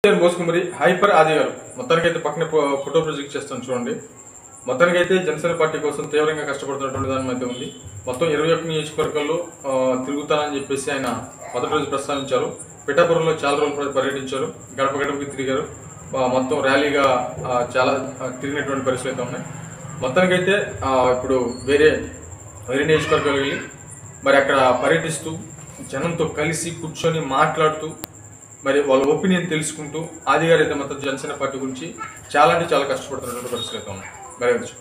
పేరు బోసుకుమరి హైపర్ ఆది గారు మొత్తానికి అయితే పక్కన ఫో- ఫోటో ప్రొజెక్ట్ చేస్తాను చూడండి మొత్తానికి అయితే జనసేన పార్టీ కోసం తీవ్రంగా కష్టపడుతున్నటువంటి దాని అయితే ఉంది మొత్తం ఇరవై ఒక్క నియోజకవర్గాల్లో ఆ, తిరుగుతానని చెప్పేసి ఆయన మొదటి రోజు ప్రస్తావించారు పిఠాపురంలో చాలా రోజులు పర్యటించారు గడప గడపకి తిరిగారు ఆ, మొత్తం ర్యాలీగా ఆ, చాలా ఆ, తిరిగినటువంటి పరిస్థితులు అయితే ఉన్నాయి మొత్తానికైతే ఆ, ఇప్పుడు వేరే వేరే నియోజకవర్గాలు వెళ్ళి మరి అక్కడ పర్యటిస్తూ జనంతో కలిసి కూర్చొని మాట్లాడుతూ మరి వాళ్ళ ఒపీనియన్ తెలుసుకుంటూ ఆదిగారు అయితే మాత్రం జనసేన పార్టీ గురించి చాలా అంటే చాలా కష్టపడుతున్నటువంటి పరిస్థితులు అయితే ఉన్నాయి మరి